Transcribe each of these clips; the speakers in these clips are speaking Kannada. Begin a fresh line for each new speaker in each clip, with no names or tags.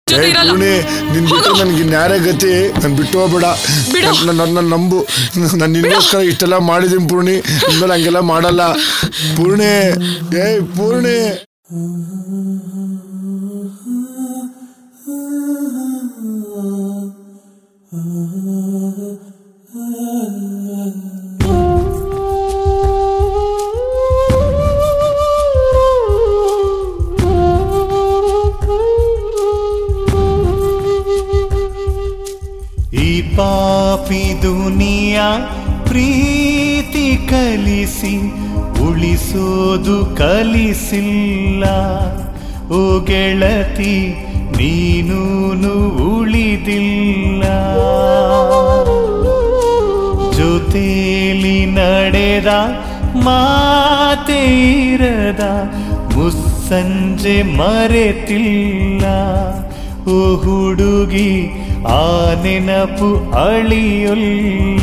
ಜೊತೆ
ಏ
ಇರಲ್ಲ
ಪೂರ್ಣಿ ನಿನ್ ಬಿಟ್ಟು
ಹೋಗು.
ನನ್ಗೆ ಇನ್ಯಾರೇ ಗತಿ ನನ್ ಬಿಟ್ಟು ಹೋಗ್ಬೇಡ
ಬಿಡು.
ನನ್ನ ನಂಬು ನಾನು ನಿನ್ಗೋಸ್ಕರ ಇಷ್ಟೆಲ್ಲ ಮಾಡಿದೀನಿ ಪೂರ್ಣಿ ಇನ್ಮೇಲೆ ಹಂಗೆಲ್ಲ ಮಾಡಲ್ಲ ಪೂರ್ಣಿ ಏಯ್ ಪೂರ್ಣಿ
ಈ ಪಾಪಿ ದುನಿಯಾ ಪ್ರೀತಿ ಕಲಿಸಿ ಉಳಿಸೋದು ಕಲಿಸಿಲ್ಲ ಓ ಗೆಳತಿ ನೀನೂನು ಉಳಿದಿಲ್ಲ ಜೊತೇಲಿ ನಡೆದ ಮಾತೆ ಇರದ ಮುಸ್ಸಂಜೆ ಮರೆತಿಲ್ಲ ಓ ಹುಡುಗಿ ಆ ನೆನಪು ಅಳಿಯೊಲ್ಲ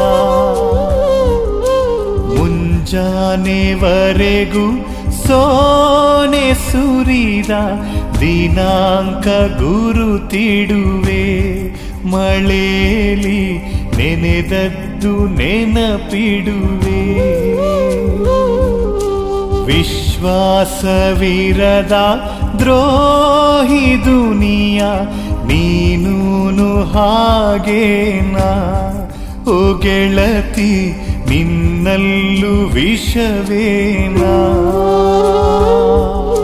ಮುಂಜಾನೆವರೆಗೂ ಸೋನೆ ಸುರಿದ ದಿನಾಂಕ ಗುರುತಿಡುವೆ ಮಳೇಲಿ ನೆನೆದದ್ದು ನೆನಪಿಡುವೆ ವಿಶ್ವಾಸವಿರದ ದ್ರೋಹಿ ದುನಿಯ ನೀನೂನು ಹಾಗೇನಾ ಓ ಗೆಳತಿ ನಿನ್ನಲ್ಲೂ ವಿಷವೇನಾ